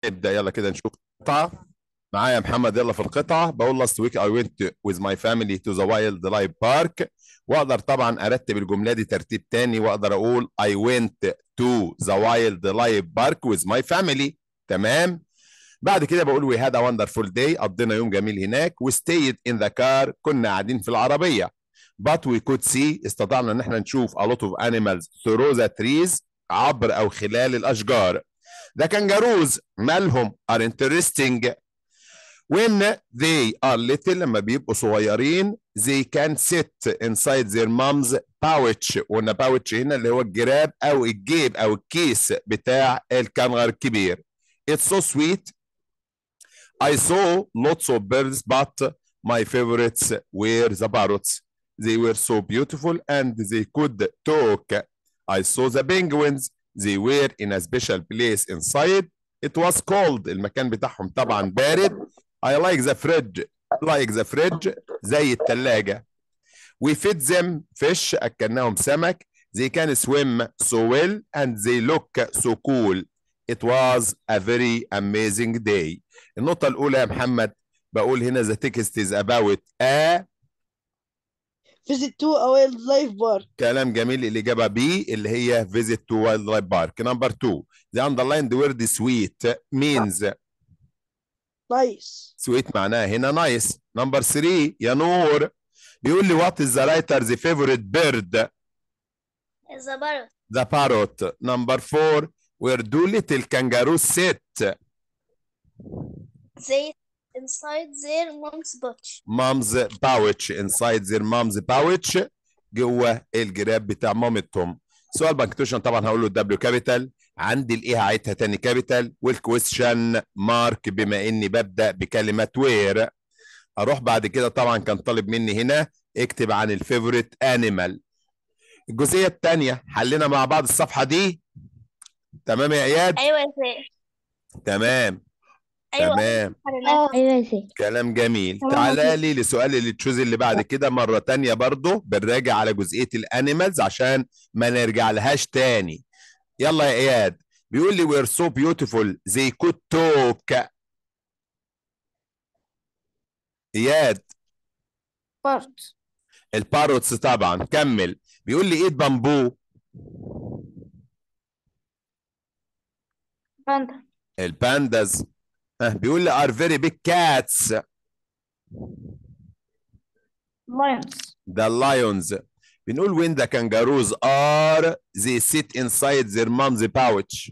نبدأ يلا كده نشوف قطعة معايا محمد يلا في القطعة بقول last week I went with my family to the wildlife park واقدر طبعا ارتب الجملة دي ترتيب تاني واقدر اقول I went to the wildlife park with my family تمام بعد كده بقول we had a wonderful day قضينا يوم جميل هناك we stayed in the car كنا قاعدين في العربية but we could see استطعنا ان احنا نشوف a lot of animals through the trees عبر او خلال الاشجار The kangaroos مالهم are interesting when they are little لما بيبقوا صغيرين they can sit inside their mom's pouch وقلنا pouch هنا اللي هو الجراب او الجيب او الكيس بتاع الكنغر الكبير it's so sweet I saw lots of birds but my favorites were the parrots they were so beautiful and they could talk I saw the penguins they were in a special place inside it was cold المكان بتاعهم طبعا بارد I like the fridge like the fridge زي التلاجة we fed them fish أكلناهم سمك they can swim so well and they look so cool it was a very amazing day النقطة الأولى يا محمد بقول هنا the text is about a visit to a wildlife park كلام جميل الإجابة B اللي هي visit to wildlife park number two the underlined word sweet means nice sweet معناها هنا nice number three يا نور بيقول لي what is the writer's favorite bird is a parrot. the parrot number four where do little kangaroos sit They inside their mom's pouch. mom's pouch inside their mom's pouch جوه الجراب بتاع مامتهم سؤال بنكتوشن طبعا هقول له الدبليو كابيتال عندي الايه هعيدها تاني كابيتال والكويستشن مارك بما اني ببدا بكلمه وير اروح بعد كده طبعا كان طالب مني هنا اكتب عن الفيفوريت انيمال الجزئيه الثانيه حلينا مع بعض الصفحه دي تمام يا اياد أيوة يا سيد. تمام أيوة تمام حرناها. ايوه يا سيدي كلام جميل تمام تعالى لي لسؤال اللي تشوز اللي بعد كده مرة تانية برضو بنراجع على جزئية الانيمالز عشان ما نرجع لهاش تاني يلا يا اياد بيقول لي we're so beautiful they could talk اياد بارت الباروتس طبعا كمل بيقول لي ايد بامبو باندا البانداز ها بيقول لي are very big cats لايونز the lions بنقول when the kangaroos are they sit inside their mom's pouch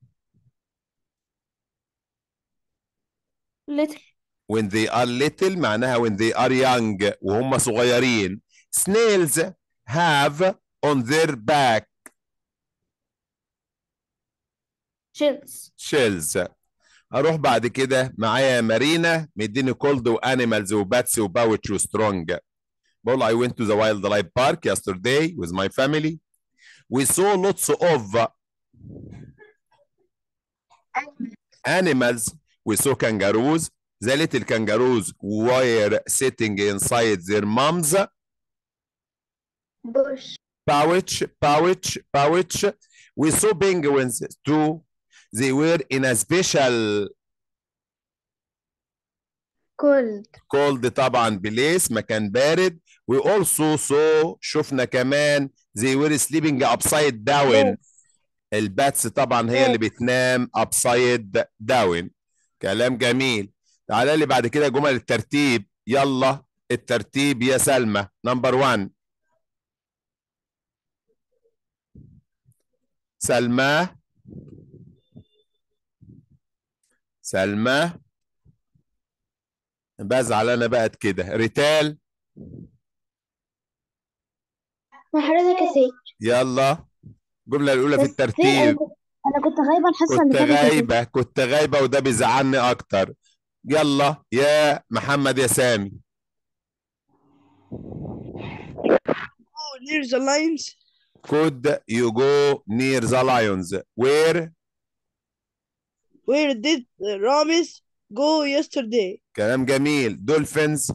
ليتل when they are little معناها when they are young وهم صغيرين snails have on their back شيلز shells اروح بعد كده معايا مارينا مديني كولد وانيمالز وباتس وباوتش وسترونج بقول I went to the wildlife park yesterday with my family we saw lots of animals we saw kangaroos the little kangaroos were sitting inside their moms بوش pouch pouch pouch we saw penguins too they were in a special كولد cold طبعا بليس مكان بارد we also saw شفنا كمان they were sleeping upside down الباتس طبعا هي اللي بتنام upside down كلام جميل تعالى لي بعد كده جمل الترتيب يلا الترتيب يا سلمى نمبر 1 سلمى سلمى بزعل انا بقت كده ريتال حضرتك يا سيدي يلا الجملة الأولى في بس في- الترتيب انا كنت غايبه الحصه كنت اللي فاتت يا سيدي. غايبة كنت غايبة وده بيزعلني أكتر يلا يا محمد يا سامي oh near the lines could you go near the lions where where did Ramis go yesterday كلام جميل dolphins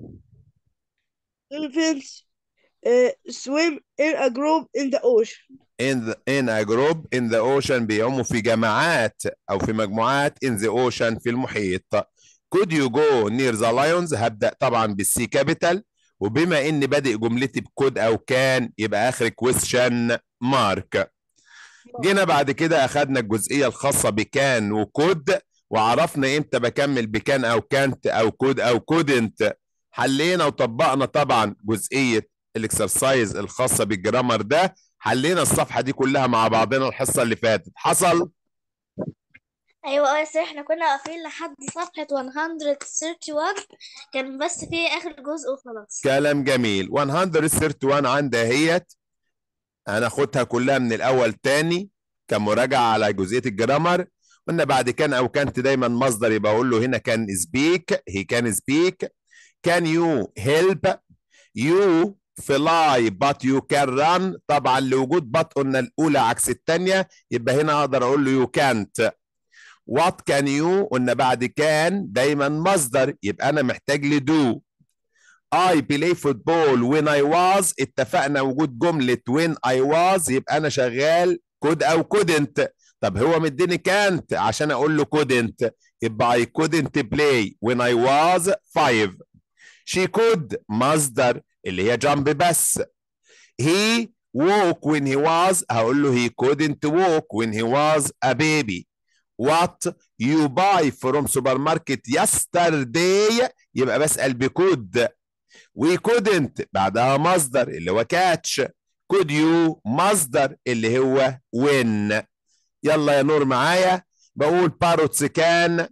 dolphins uh, swim in a group in the ocean in the, in a group in the ocean بيعوموا في جماعات او في مجموعات in the ocean في المحيط could you go near the lions هبدأ طبعا بالسي كابيتال وبما اني بادئ جملتي بكود او كان يبقى اخر question mark جينا بعد كده اخدنا الجزئيه الخاصه بكان وكود وعرفنا امتى بكمل بكان او كانت او كود او كودنت حلينا وطبقنا طبعا جزئيه الاكسرسايز الخاصه بالجرامر ده حلينا الصفحه دي كلها مع بعضنا الحصه اللي فاتت حصل ايوه اه يا سيدي احنا كنا واقفين لحد صفحة 131 كان بس في اخر جزء وخلاص كلام جميل 131 عندها هيت هناخدها كلها من الاول تاني كمراجعه على جزئيه الجرامر قلنا بعد كان او كانت دايما مصدر يبقى اقول له هنا كان سبيك هي كان سبيك كان يو هيلب يو فلاي بات يو كان ران طبعا لوجود بات قلنا الاولى عكس الثانيه يبقى هنا اقدر اقول له يو كانت وات كان يو قلنا بعد كان دايما مصدر يبقى انا محتاج لدو I play football when I was اتفقنا وجود جملة when I was يبقى أنا شغال could أو couldn't طب هو مديني كانت عشان أقول له couldn't يبقى I couldn't play when I was five she could مصدر اللي هي jump بس he walk when he was هقول له he couldn't walk when he was a baby what you buy from supermarket yesterday يبقى بسأل بكود we couldn't بعدها مصدر اللي هو catch could you مصدر اللي هو when يلا يا نور معايا بقول باروتس كان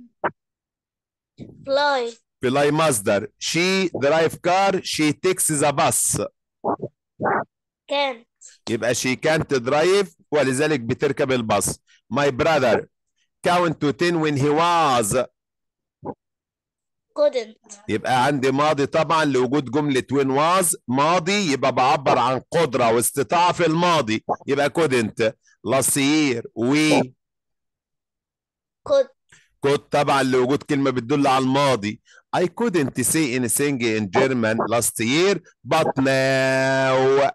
فلاي فلاي مصدر she drive car she takes the bus كان يبقى she can't drive ولذلك بتركب الباص my brother count to 10 when he was couldn't يبقى عندي ماضي طبعا لوجود جملة when was ماضي يبقى بعبر عن قدرة واستطاعة في الماضي يبقى couldn't last year we could could طبعا لوجود كلمة بتدل على الماضي I couldn't say anything in German last year but now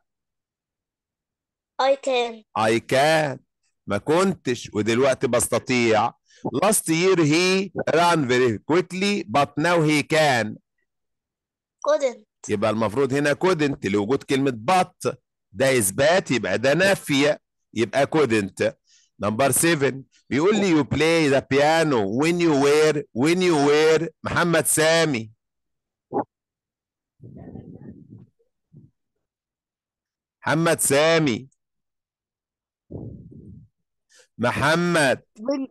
I can I can ما كنتش ودلوقتي بستطيع last year he ran very quickly but now he can couldn't يبقى المفروض هنا couldn't لوجود كلمة but ده إثبات يبقى ده نفي يبقى couldn't نمبر 7 بيقول لي you play the piano when you were when you were محمد سامي محمد سامي محمد when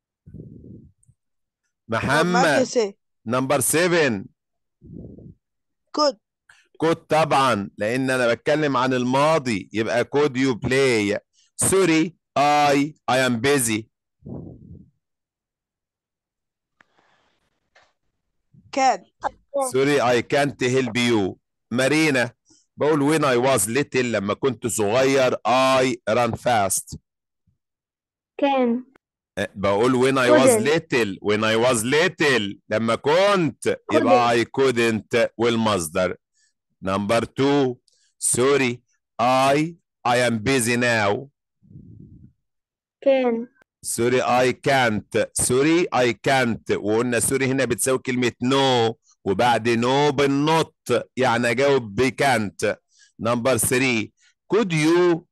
محمد say نمبر 7 could كود طبعا لان انا بتكلم عن الماضي يبقى كود يو بلاي سوري اي اي ام بيزي can سوري اي كانت هيلب يو مارينا بقول وين اي واز ليتل لما كنت صغير اي ران فاست كان بقول وين اي واز Couldn't. ليتل وين اي واز ليتل لما كنت يبقى اي كودنت والمصدر نمبر 2 سوري اي اي ام بيزي ناو كان سوري اي كانت سوري اي كانت وقلنا سوري هنا بتساوي كلمة نو وبعد نو بالنط يعني اجاوب بكانت نمبر 3 كود يو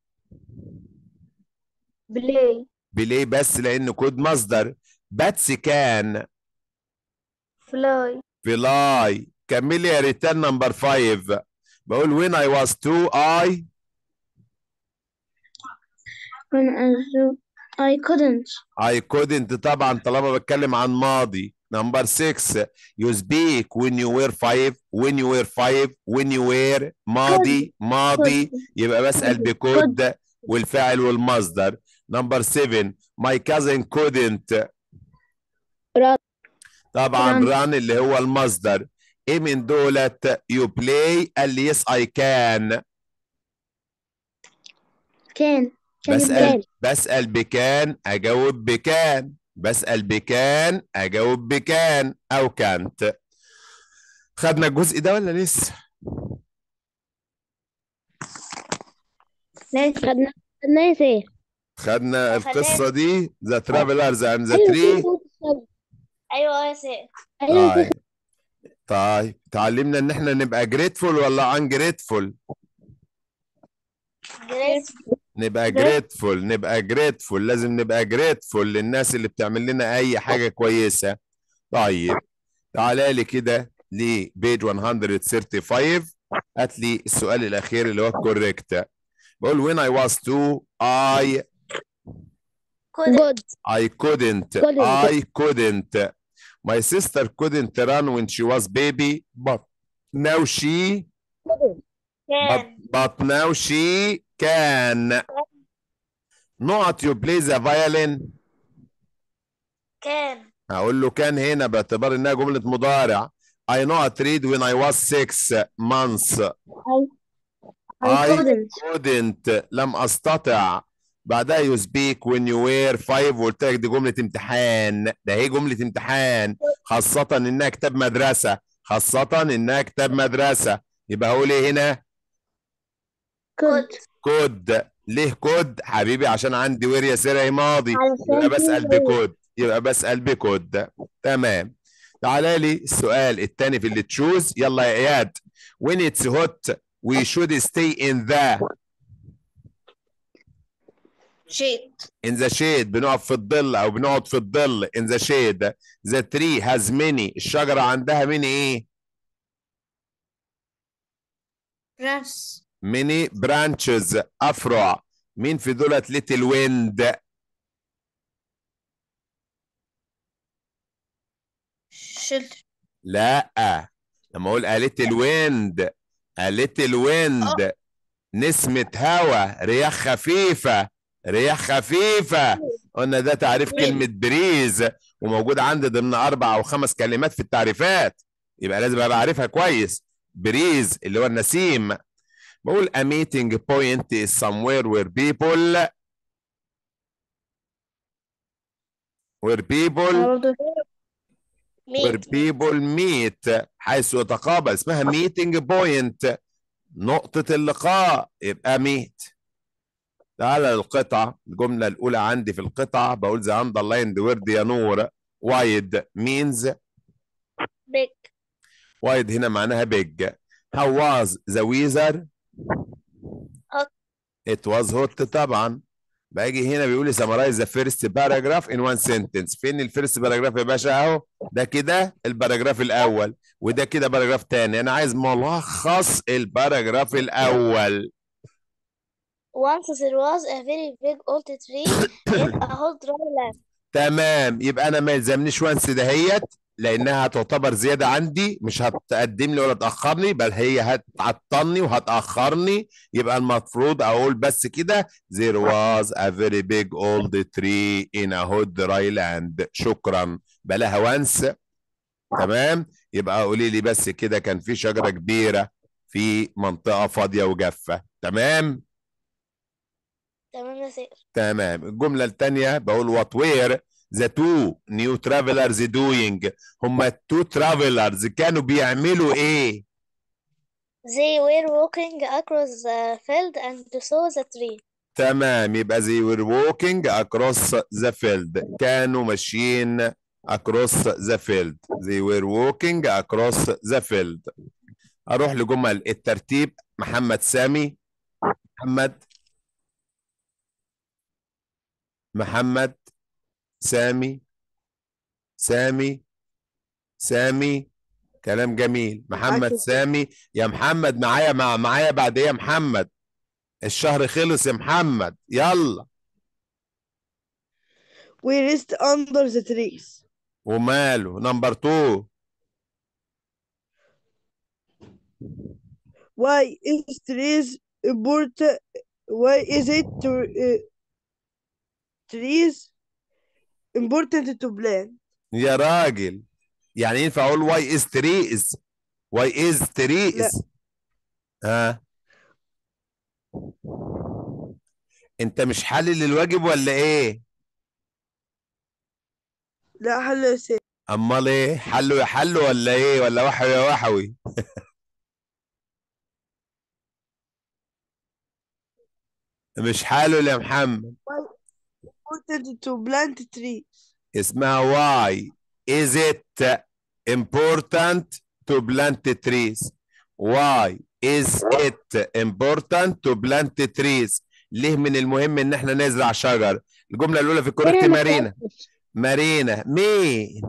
بلاي بليه بس لان كود مصدر باتس كان فلاي فلاي كملي يا ريتان نمبر 5 بقول وين اي واز 2 اي when I zo- I couldn't I couldn't طبعا طالما بتكلم عن ماضي نمبر 6 you speak when you were 5 when you were 5 when you were ماضي ماضي يبقى بسأل بكود والفاعل والمصدر نمبر 7 my cousin couldn't run طبعا run. run اللي هو المصدر ايه من دولت you play قال لي yes I can كان كان بسأل بلاي بسأل بكان أجاوب بكان بسأل بكان أجاوب بكان أو كانت خدنا الجزء ده ولا لسه؟ ليش خدنا الناس ايه خدنا خدناه. القصة دي ذا ترافلرز اند ذا ايوه تري ايوه يا سير ايوه طيب طيب تعلمنا ان احنا نبقى جريتفول ولا ungrateful جريت نبقى جريتفول نبقى جريتفول لازم نبقى جريتفول للناس اللي بتعمل لنا اي حاجة كويسة طيب تعالى لي كده لبيج 135 هات لي السؤال الاخير اللي هو الكوريكت بقول when I was two I كود جود I couldn't Couldn't. I couldn't my sister couldn't run when she was baby but now she but, كان but now she can نقط you play the violin كان هقول له كان هنا باعتبار انها جملة مضارع I not read when I was six months I I couldn't couldn't لم استطع بعدها you speak when you were five وقلت لك دي جملة امتحان ده هي جملة امتحان خاصة انها كتاب مدرسة خاصة انها كتاب مدرسة يبقى هقول ايه هنا كود could كود ليه كود حبيبي عشان عندي وير يا سيرة ماضي علشان يبقى بسأل في بكود يبقى بسأل بكود تمام تعالى لي السؤال الثاني في اللي تشوز يلا يا اياد when it's hot we should stay in the شيت in the shade بنقف في الظل او بنقعد في الظل in the shade the tree has many الشجرة عندها many ايه برانس many branches افرع مين في دولت little wind شلتر لا لما اقول a little wind a little wind نسمة هوا رياح خفيفة رياح خفيفة قلنا ده تعريف كلمة بريز وموجود عندي ضمن أربع أو خمس كلمات في التعريفات يبقى لازم أبقى عارفها كويس بريز اللي هو النسيم بقول a meeting point is somewhere where people where people برضه where ميت people meet حيث يتقابل اسمها meeting point نقطة اللقاء يبقى meet تعالى للقطعة الجملة الأولى عندي في القطعة بقول the underlined word يا نور wide means بيج wide هنا معناها big how was the weather Hot. it was hot طبعا باجي هنا بيقول لي summarize the first paragraph in one sentence فين الفيرست باراجراف يا باشا اهو ده كده الباراجراف الاول وده كده باراجراف تاني انا عايز ملخص الباراجراف الاول Once there was a very big old tree in a whole dry land. تمام يبقى انا ما يلزمنيش وانس دهيت لانها تعتبر زياده عندي مش هتقدم لي ولا تاخرني بل هي هتعطلني وهتاخرني يبقى المفروض اقول بس كده there was a very big old tree in a hot dry land شكرا بلاها وانس تمام يبقى قولي لي بس كده كان في شجره كبيره في منطقه فاضيه وجافه تمام تمام يا سير تمام الجملة الثانية بقول what were the two new travelers doing هما التو travelers كانوا بيعملوا ايه They were walking across the field and saw the tree. تمام يبقى they were walking across the field كانوا ماشيين across the field they were walking across the field اروح لجمل الترتيب محمد سامي محمد محمد سامي سامي سامي كلام جميل محمد معاك. سامي يا محمد معايا مع معايا بعد ايه يا محمد الشهر خلص يا محمد يلا We rest under the trees. وماله نمبر 2 Why is trees important? Why is it to, uh, trees important to plant? يا راجل يعني ينفع اقول واي از تريز واي از تريز ها انت مش حلل الواجب ولا ايه لا حل يا سيد امال ايه حلو يا حلو ولا ايه ولا وحوي يا وحوي مش حاله يا محمد important to plant trees اسمها why is it important to plant trees why is it important to plant trees ليه من المهم ان احنا نزرع شجر الجمله الاولى في الكوريكت مارينا مارينا مين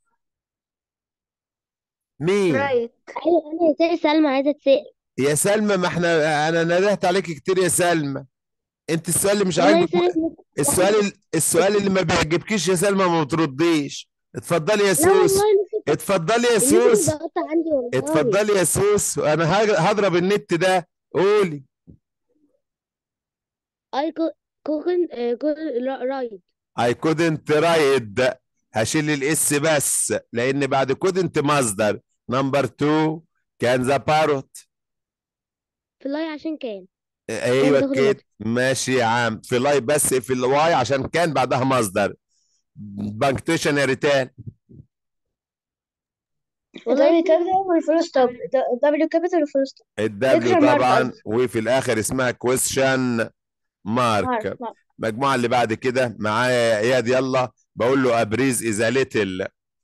مين رايت ايوه انا ازاي سلمى عايزه تسال يا سلمى ما احنا انا ندهت عليك كتير يا سلمى انت السؤال اللي مش والله عاجبك سلمى السؤال ال- السؤال اللي ما بيعجبكيش يا سلمى ما بترديش اتفضلي يا لا سوس والله الميس اتفضلي يا الميس سوس ضغطت عندي والله اتفضلي يا سوس انا هج- هضرب النت ده قولي I could couldn't uh, could ride I couldn't ride هشيل الاس بس لان بعد couldn't مصدر نمبر 2 كان ذا بارot fly عشان كان ايوه تاخد كده الوقت. ماشي يا عم في لاي بس في الواي عشان كان بعدها مصدر بنكتيشن يا ريتال دبليو كابيتال والفول ستوب دبليو كابيتال والفول ستوب الدبليو Question mark طبعا قصدي. وفي الاخر اسمها كويشن مارك مارك المجموعه اللي بعد كده معايا يا اياد يلا بقول له ابريز از ليتل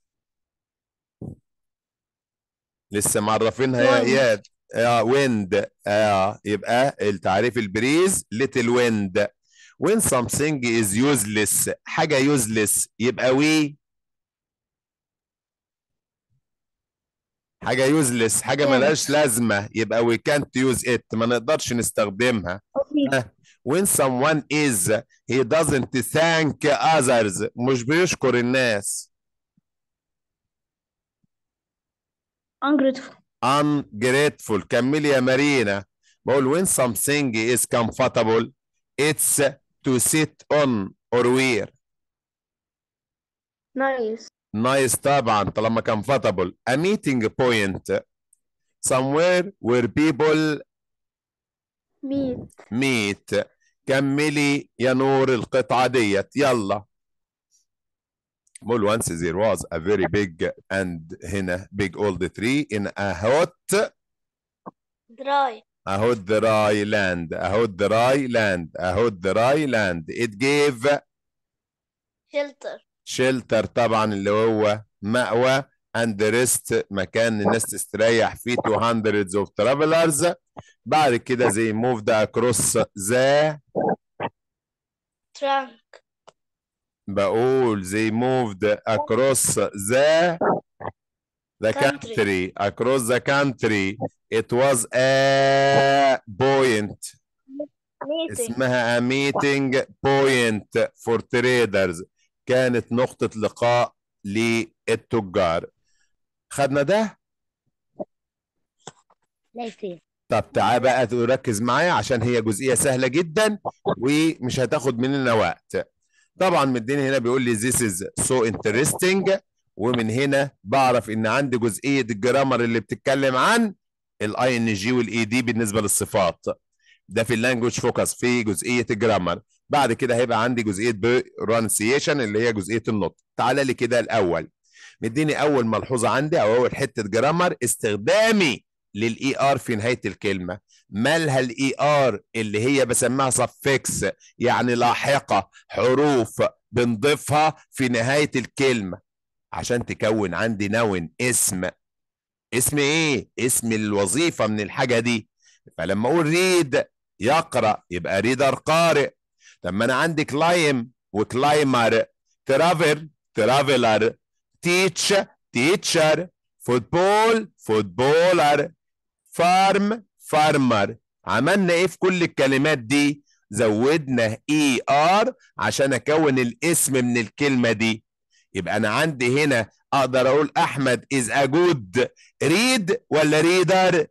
لسه معرفينها يا Wind. اياد اه ويند اه يبقى التعريف البريز ليتل ويند when something is useless حاجه useless يبقى we حاجه useless حاجه Can't. ملهاش لازمه يبقى we can't use it ما نقدرش نستخدمها when someone is he doesn't thank others مش بيشكر الناس ungrateful ungrateful كملي يا مارينا بقول when something is comfortable it's to sit on or wear nice nice طبعا طالما comfortable a meeting point somewhere where people meat meet كملي يا نور القطعة ديت يلا بقول once there was a very big and هنا big old tree in a hot dry a hot dry land a hot dry land a hot dry land it gave shelter shelter طبعا اللي هو مأوى and rest مكان الناس تستريح فيه to hundreds of travelers بعد كده they moved across the trunk بقول they moved across the the Country. country across the country it was a point meeting اسمها a meeting point for traders كانت نقطة لقاء للتجار خدنا ده لا يصير طب تعال بقى تركز معايا عشان هي جزئية سهلة جدا ومش هتاخد مننا وقت طبعا مديني هنا بيقول لي this is so interesting ومن هنا بعرف ان عندي جزئية الجرامر اللي بتتكلم عن الاي ان جي والاي دي بالنسبة للصفات ده في اللانجوج فوكس في جزئية الجرامر بعد كده هيبقى عندي جزئية برونسيشن اللي هي جزئية النطق تعالى لي كده الاول مديني اول ملحوظة عندي او اول حتة جرامر استخدامي للاي ار في نهايه الكلمه مالها الاي ار اللي هي بسميها سفكس يعني لاحقه حروف بنضيفها في نهايه الكلمه عشان تكون عندي نون اسم اسم ايه اسم الوظيفه من الحاجه دي فلما اقول ريد يقرا يبقى ريدر قارئ طب ما انا عندي كلايم وكلايمر ترافل ترافلر تيتش تيتشر فوتبول فوتبولر فارم فارمر عملنا ايه في كل الكلمات دي زودنا اي ار عشان اكون الاسم من الكلمه دي يبقى انا عندي هنا اقدر اقول احمد از ا جود ريد ولا ريدر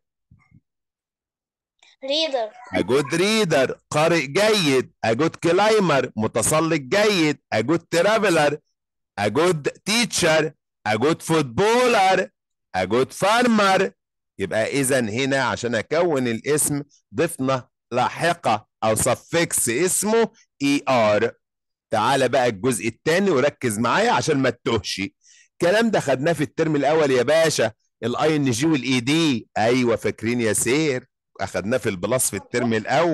reader a good reader قارئ جيد a good climber متسلق جيد a good traveler a good teacher a good footballer a good farmer يبقى اذا هنا عشان اكون الاسم ضفنا لاحقه او سفكس اسمه اي ار تعالى بقى الجزء الثاني وركز معايا عشان ما تتوهش الكلام ده خدناه في الترم الاول يا باشا الاي ان جي والاي دي ايوه فاكرين يا سير اخدناه في البلس في الترم الاول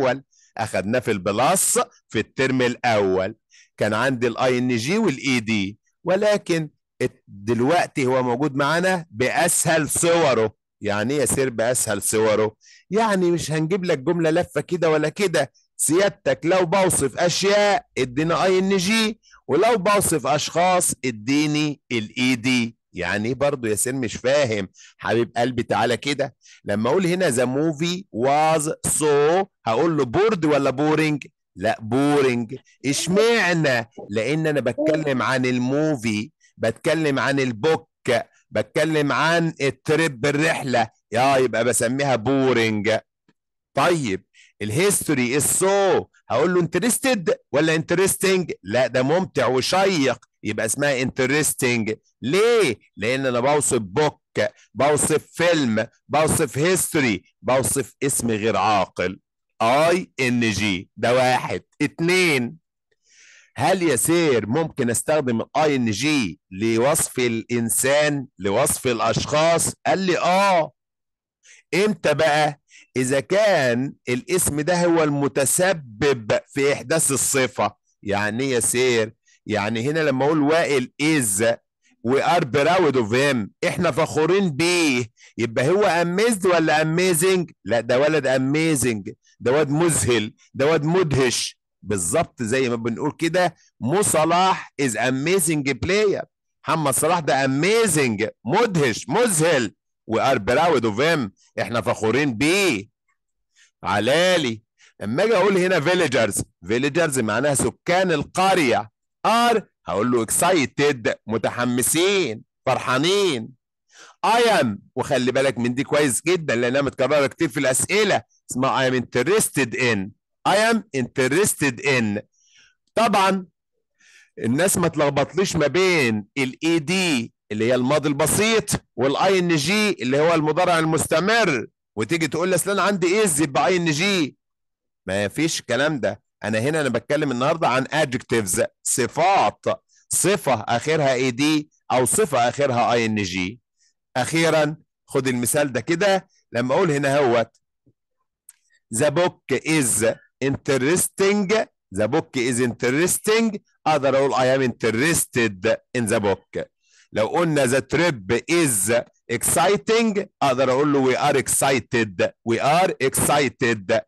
اخدناه في البلاس في الترم الاول كان عندي الاي ان جي والاي دي ولكن ات- دلوقتي هو موجود معانا باسهل صوره يعني ايه يصير باسهل صوره يعني مش هنجيب لك جمله لفه كده ولا كده سيادتك لو بوصف اشياء ادينا اي ان جي ولو بوصف اشخاص اديني الاي دي يعني ايه برضه ياسين مش فاهم حبيب قلبي تعالى كده لما اقول هنا ذا موفي واز سو هقول له بورد ولا بورينج لا بورينج اشمعنى لان انا بتكلم عن الموفي بتكلم عن البوك بتكلم عن التريب الرحله يا يبقى بسميها بورينج طيب الهيستوري السو هقول له انترستد ولا انترستنج لا ده ممتع وشيق يبقى اسمها انترستنج ليه لان انا بوصف بوك بوصف فيلم بوصف هيستوري بوصف اسم غير عاقل اي ان جي ده واحد اتنين هل يسير ممكن استخدم الاي ان جي لوصف الانسان لوصف الاشخاص قال لي اه امتى بقى اذا كان الاسم ده هو المتسبب في احداث الصفه يعني ايه يسير يعني هنا لما اقول وائل از وي ار براود اوف هيم احنا فخورين بيه يبقى هو اميزد ولا اميزنج لا ده ولد اميزنج ده واد مذهل ده واد مدهش بالظبط زي ما بنقول كده مو صلاح از اميزنج بلاير محمد صلاح ده اميزنج مدهش مذهل وي ار براود اوف هيم احنا فخورين بيه علالي اما اجي اقول هنا فيليجرز فيليجرز معناها سكان القريه ار هقول له اكسايتد متحمسين فرحانين اي ام وخلي بالك من دي كويس جدا لانها متكرره كتير في الاسئله اسمها اي ام انترستد ان اي ام انترستد ان طبعا الناس ما تلخبطليش ما بين الاي دي اللي هي الماضي البسيط والاي ان جي اللي هو المضارع المستمر وتيجي تقول لي اصل انا عندي از يبقى اي ان جي ما فيش الكلام ده انا هنا انا بتكلم النهارده عن adjectives صفات صفه اخرها اي دي او صفه اخرها اي ان جي اخيرا خد المثال ده كده لما اقول هنا هوت the book is interesting the book is interesting اقدر اقول I am interested in the book لو قلنا the trip is exciting اقدر اقول له we are excited we are excited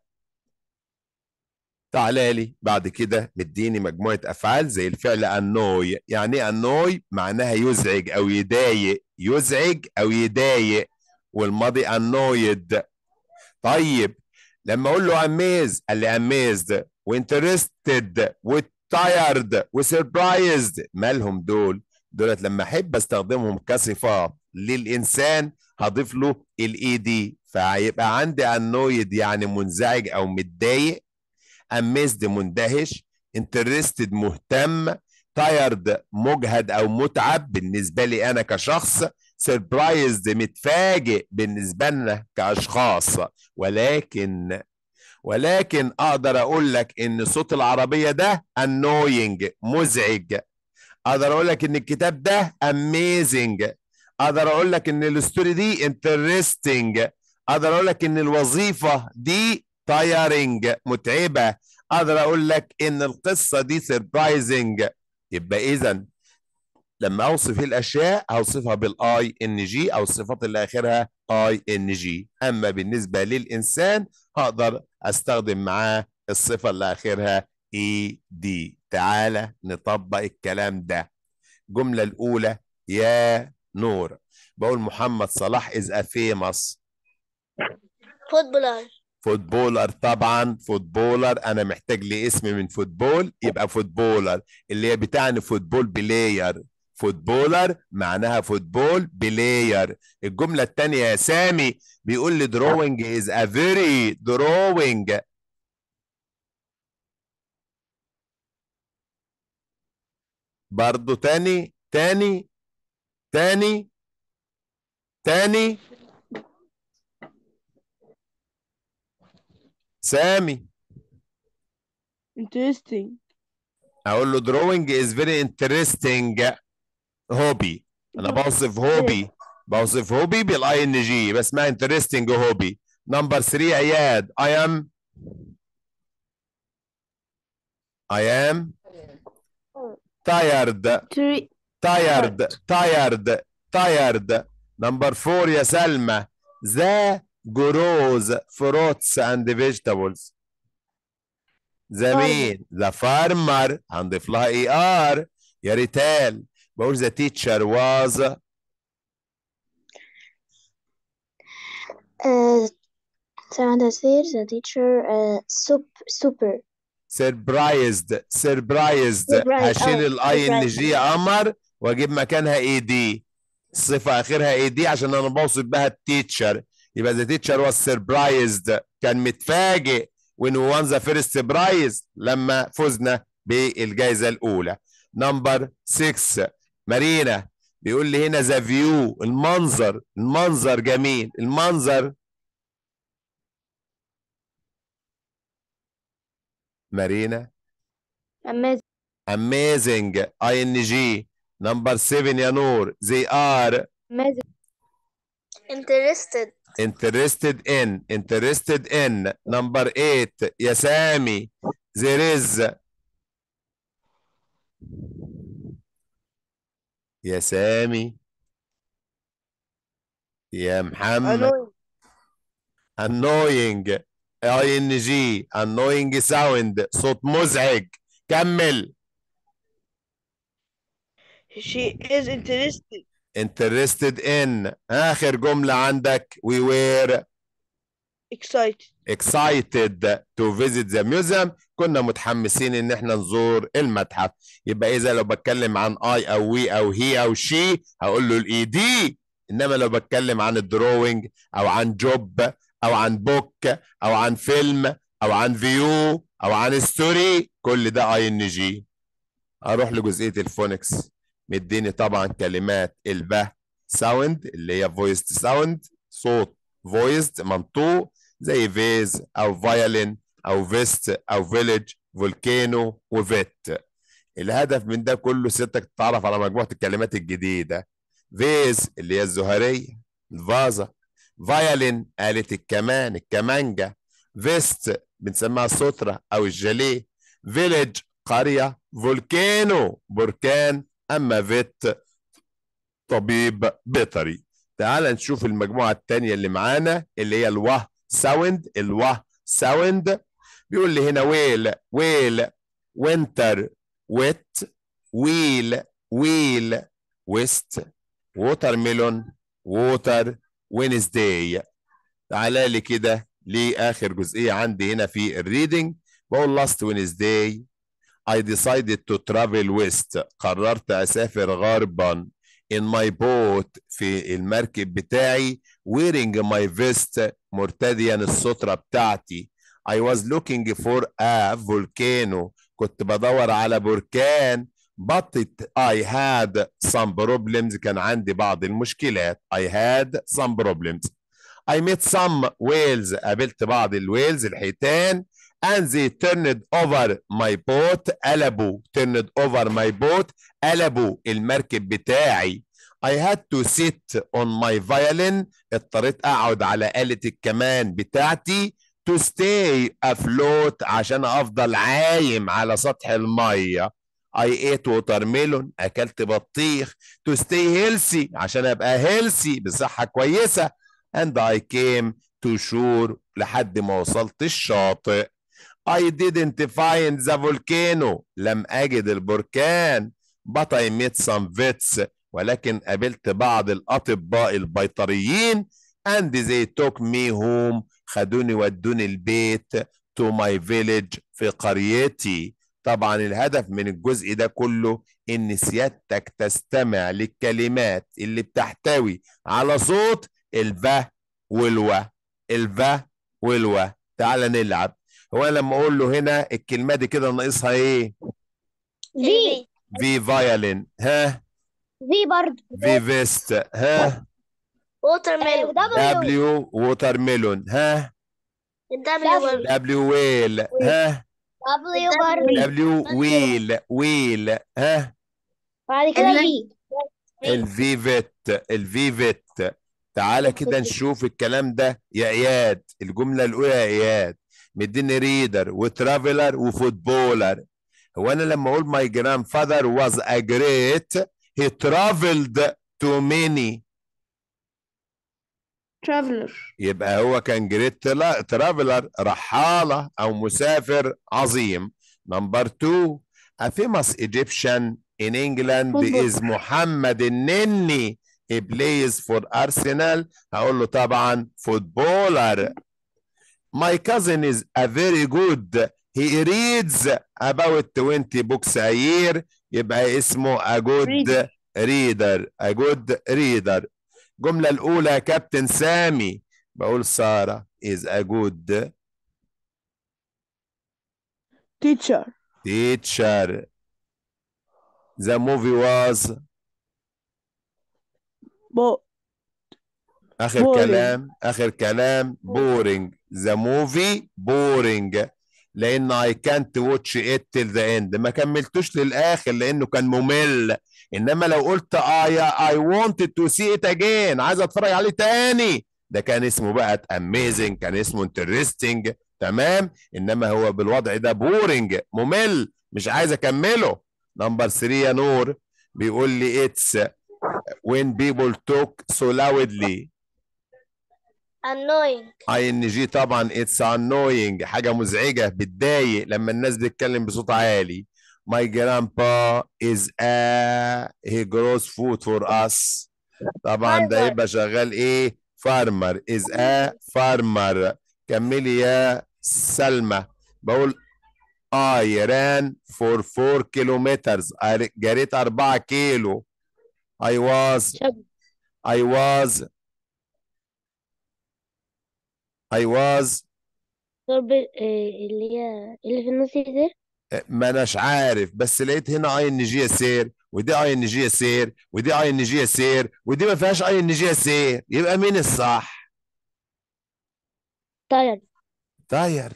تعالى لي بعد كده مديني مجموعة أفعال زي الفعل annoy يعني إيه annoy معناها يزعج أو يضايق يزعج أو يضايق والماضي annoyed طيب لما أقول له amaze قال لي amazed وinterested وtired وsurprised مالهم دول دولت لما أحب أستخدمهم كصفات للإنسان هضيف له الاي دي فهيبقى عندي annoyed يعني منزعج أو متضايق amazed مندهش interested مهتم tired مجهد او متعب بالنسبه لي انا كشخص surprised متفاجئ بالنسبه لنا كاشخاص ولكن ولكن اقدر اقول لك ان صوت العربيه ده annoying مزعج اقدر اقول لك ان الكتاب ده amazing اقدر اقول لك ان الستوري دي interesting اقدر اقول لك ان الوظيفه دي tiring متعبه اقدر اقول لك ان القصه دي surprising يبقى اذا لما اوصف الاشياء هوصفها بالاي ان جي او الصفات اللي اخرها اي ان جي اما بالنسبه للانسان هقدر استخدم معاه الصفه اللي اخرها اي دي تعالى نطبق الكلام ده الجمله الاولى يا نور بقول محمد صلاح از ا فيموس فوتبولر فوتبولر طبعا فوتبولر انا محتاج لي اسم من فوتبول يبقى فوتبولر اللي هي بتاعني فوتبول بلاير فوتبولر معناها فوتبول بلاير الجملة الثانية يا سامي بيقول لي drawing is a very drawing برضو تاني تاني تاني تاني سامي interesting اقول له drawing is very interesting هوبي انا بوصف هوبي بوصف هوبي بالاي ان جي بس ما interesting هوبي نمبر 3 اياد I am I am tired Tree. tired tired tired number four يا سلمى the grows fruits and vegetables the مين the farmer هنضيف لها اي ار يا ريتال بقول the teacher was Uh, the teacher uh, sup, super surprised surprised Surprised. هشيل آه، الاي ان surprised. جي قمر واجيب مكانها اي دي الصفه اخرها اي دي عشان انا بوصف بها التيتشر يبقى ذا تيتشر واز سربرايزد كان متفاجئ when we won the first prize لما فزنا بالجائزه الاولى نمبر 6 مارينا بيقول لي هنا ذا فيو المنظر المنظر جميل المنظر مارينا amazing amazing ing number 7 يا نور they are amazing interested interested in interested in number 8 يا سامي there is يا سامي يا محمد Annoying. annoying ing annoying sound صوت مزعج كمل She is interested. interested in آخر جملة عندك we were Excited. excited to visit the museum كنا متحمسين ان احنا نزور المتحف يبقى اذا لو بتكلم عن اي او وي او هي او شي هقول له الاي دي انما لو بتكلم عن الدروينج او عن جوب او عن بوك او عن فيلم او عن فيو او عن ستوري كل ده اي ان جي اروح لجزئيه الفونكس مديني طبعا كلمات الب ساوند اللي هي فويست ساوند صوت فويست منطوق زي فيز او فايولين او فيست او فيليج فولكانو وفيت الهدف من ده كله سيادتك تتعرف على مجموعه الكلمات الجديده فيز اللي هي الزهريه الفازه فايولين آلة الكمان الكمانجة فيست بنسميها السترة أو الجاليه فيليج قرية فولكانو بركان أما فيت طبيب بيطري تعال نشوف المجموعة التانية اللي معانا اللي هي الوه ساوند الوه ساوند بيقول لي هنا ويل ويل وينتر ويت ويل ويل ويست ووتر ميلون ووتر وينزداي تعالى لي كده لاخر جزئيه عندي هنا في الريدنج بقول لاست وينزداي I decided to travel west قررت اسافر غربا in my boat في المركب بتاعي wearing my vest مرتديا السترة بتاعتي I was looking for a volcano كنت بدور على بركان but it, I had some problems كان عندي بعض المشكلات I had some problems I met some whales قابلت بعض الويلز الحيتان and they turned over my boat قلبوا turned over my boat قلبوا المركب بتاعي I had to sit on my violin اضطريت اقعد على آلة الكمان بتاعتي to stay afloat عشان افضل عايم على سطح الميه I ate watermelon اكلت بطيخ to stay healthy عشان ابقى healthy بصحة كويسة and I came to shore لحد ما وصلت الشاطئ I didn't find the volcano لم أجد البركان but I met some vets ولكن قابلت بعض الأطباء البيطريين and they took me home خدوني ودوني البيت to my village في قريتي طبعا الهدف من الجزء ده كله ان سيادتك تستمع للكلمات اللي بتحتوي على صوت الفا والوا الفا والوا تعال نلعب هو أنا لما اقول له هنا الكلمه دي كده ناقصها ايه في في فايولين ها في برضه في فيست ها ووتر ميلون دبليو ووتر ميلون ها الدبليو دبليو ويل ها دبليو برضه. دبليو ويل ويل ها بعد كده الفي. في الفي فيت الفي فيت تعالى كده نشوف الكلام ده يا اياد الجمله الاولى يا اياد مديني ريدر وترافلر وفوتبولر هو انا لما اقول my grandfather was a great he traveled to many traveler يبقى هو كان جريت ترافلر رحالة أو مسافر عظيم نمبر 2 a famous Egyptian in England Football. is محمد النني he plays for Arsenal هقول له طبعا فوتبولر my cousin is a very good he reads about 20 books a year يبقى اسمه a good Reader. reader a good reader الجملة الأولى كابتن سامي بقول سارة is a good teacher teacher the movie was bo آخر Boring. كلام آخر كلام boring the movie boring لأن I can't watch it till the end ما كملتوش للآخر لأنه كان ممل إنما لو قلت I, I wanted to see it again عايز أتفرج عليه تاني ده كان اسمه بقى amazing كان اسمه interesting تمام إنما هو بالوضع ده boring ممل مش عايز أكمله نمبر 3 يا نور بيقول لي it's when people talk so loudly annoying اي ان جي طبعا اتس annoying حاجه مزعجه بتضايق لما الناس بتتكلم بصوت عالي my grandpa is a he grows food for us طبعا ده Farmer. يبقى شغال ايه farmer is a farmer كملي يا سلمى بقول I ran for 4 kilometers I جريت 4 كيلو I was شب I was I was ضرب آه، اللي هي اللي في النص دي ما اناش عارف بس لقيت هنا اي ان جي يا سير ودي اي ان جي يا سير ودي اي ان جي يا سير ودي ما فيهاش اي ان جي يا سير يبقى مين الصح؟ طيب تايرد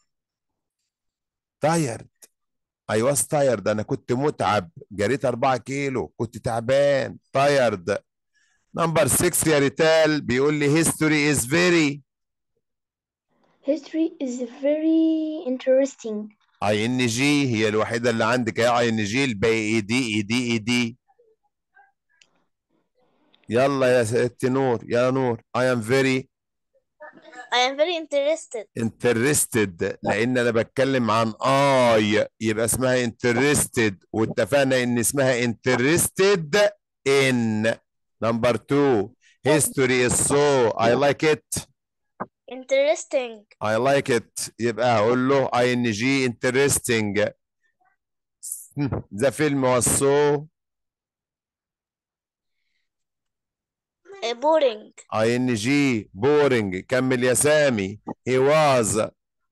تايرد اي واز تايرد انا كنت متعب جريت 4 كيلو كنت تعبان تايرد نمبر 6 يا ريتال بيقول لي هيستوري از فيري history is very interesting اي ان جي هي الوحيده اللي عندك يا اي ان جي الباقي اي دي اي دي اي دي يلا يا ست نور يا نور I am very I am very interested interested لان انا بتكلم عن I يبقى اسمها interested واتفقنا ان اسمها interested in number two history is so I like it interesting I like it يبقى هقول له ing interesting ذا فيلم was so uh, boring ing boring كمل يا سامي he was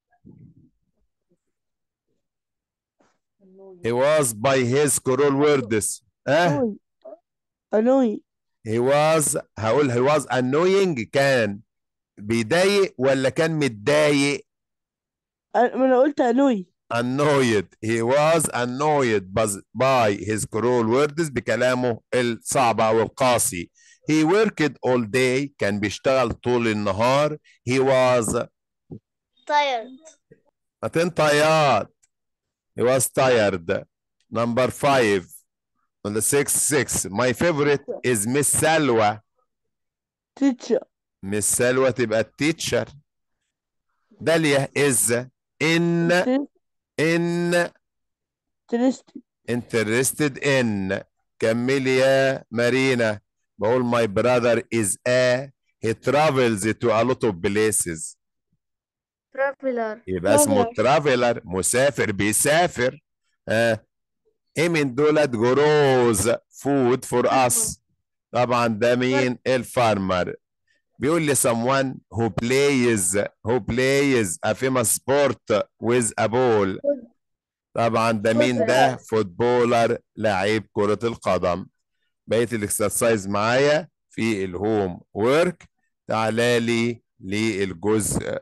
he was by his cruel words اه annoying annoying he was هقول he was annoying كان بيضايق ولا كان متضايق أنا- ما انا قلت annoying annoyed he was annoyed bus- by his cruel words بكلامه الصعب او القاسي he worked all day كان بيشتغل طول النهار he was tired هتنطيات he was tired number five on the six six my favorite is miss سلوى teacher miss سلوى تبقى التيتشر داليا is in in interesting interested in كملي يا مارينا بقول my brother is a he travels to a lot of places traveler يبقى اسمه Traveler. traveler مسافر بيسافر ها ايه من دولت جروز فود فور اس طبعا ده مين الفارمر بيقول لي someone who plays who plays a famous sport with a ball طبعا ده مين ده فوتبولر لعيب كرة القدم بقية الاكسرسايز معايا في الهوم وورك تعالى لي للجزء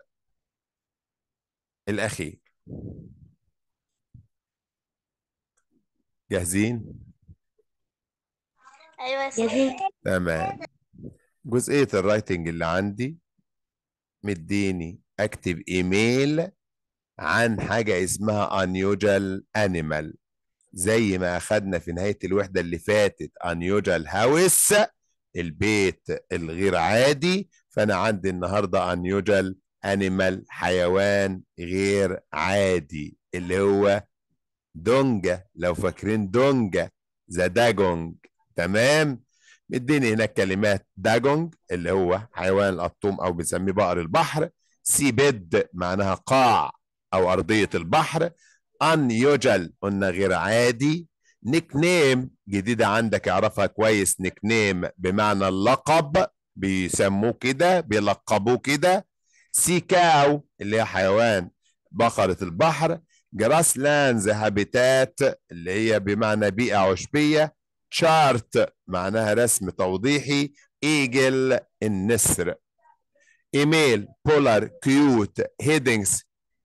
الأخير جاهزين؟ ايوه يا جاهزين سيدي تمام جزئية الرايتنج اللي عندي مديني اكتب ايميل عن حاجة اسمها unusual animal زي ما أخدنا في نهاية الوحدة اللي فاتت unusual house البيت الغير عادي فأنا عندي النهاردة unusual animal حيوان غير عادي اللي هو دونجا لو فاكرين دونجا ذا داجونج تمام مديني هناك كلمات داجونج اللي هو حيوان القطوم او بنسميه بقر البحر سي بيد معناها قاع او ارضيه البحر ان يوجل قلنا غير عادي نيك نيم جديده عندك اعرفها كويس نيك نيم بمعنى اللقب بيسموه كده بيلقبوه كده سي كاو اللي هي حيوان بقرة البحر جراس لاندز هابيتات اللي هي بمعنى بيئة عشبية شارت معناها رسم توضيحي ايجل النسر ايميل بولار كيوت هيدنجز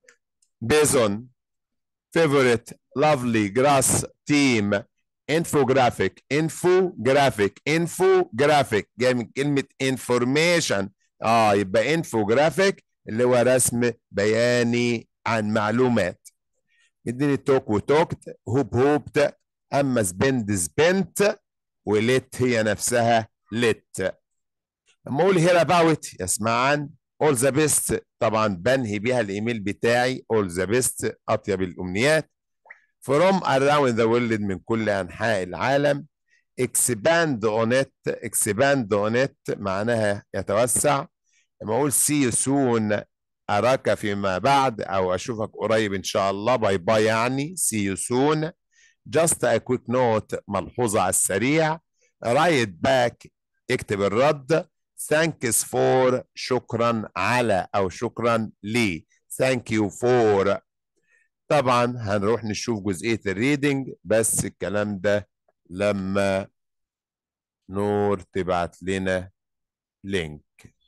بيزون فيفوريت لافلي جراس تيم انفوجرافيك انفوجرافيك انفوجرافيك جاي من كلمة انفورميشن اه يبقى انفوجرافيك اللي هو رسم بياني عن معلومات اديني توك وتوكت هوب هوبت اما سبند سبنت وليت هي نفسها ليت لما اقول هير اباوت يسمع عن اول ذا بيست طبعا بنهي بيها الايميل بتاعي اول ذا بيست اطيب الامنيات from around the world من كل انحاء العالم expand on it expand on it معناها يتوسع لما اقول see you soon اراك فيما بعد او اشوفك قريب ان شاء الله باي باي يعني see you soon just a quick note ملحوظة على السريع write back اكتب الرد thanks for شكرا على او شكرا لي thank you for طبعا هنروح نشوف جزئية الريدنج بس الكلام ده لما نور تبعت لنا لينك